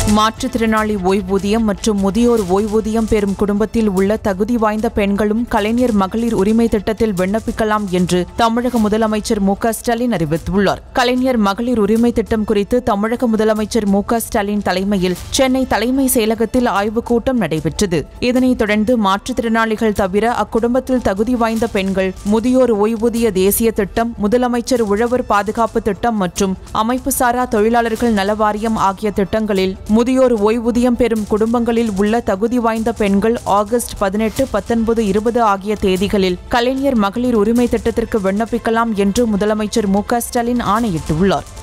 மாற்றுத்திறனாளி ஓய்வூதியம் மற்றும் முதியோர் ஓய்வூதியம் பெறும் குடும்பத்தில் உள்ள தகுதி வாய்ந்த பெண்களும் கலைஞர் மகளிர் உரிமை திட்டத்தில் விண்ணப்பிக்கலாம் என்று தமிழக முதலமைச்சர் மு க ஸ்டாலின் அறிவித்துள்ளார் கலைஞர் மகளிர் உரிமை திட்டம் குறித்து தமிழக முதலமைச்சர் மு க ஸ்டாலின் தலைமையில் சென்னை தலைமை செயலகத்தில் ஆய்வுக் கூட்டம் நடைபெற்றது இதனைத் தொடர்ந்து மாற்றுத்திறனாளிகள் தவிர அக்குடும்பத்தில் தகுதி வாய்ந்த பெண்கள் முதியோர் ஓய்வூதிய தேசிய திட்டம் முதலமைச்சர் உழவர் பாதுகாப்பு திட்டம் மற்றும் அமைப்புசாரா தொழிலாளர்கள் நல வாரியம் ஆகிய திட்டங்களில் முதியோர் ஓய்வூதியம் பெறும் குடும்பங்களில் உள்ள தகுதி வாய்ந்த பெண்கள் ஆகஸ்ட் பதினெட்டு பத்தொன்பது இருபது ஆகிய தேதிகளில் கலைஞர் மகளிர் உரிமை திட்டத்திற்கு விண்ணப்பிக்கலாம் என்று முதலமைச்சர் மு க ஸ்டாலின் ஆணையிட்டுள்ளார்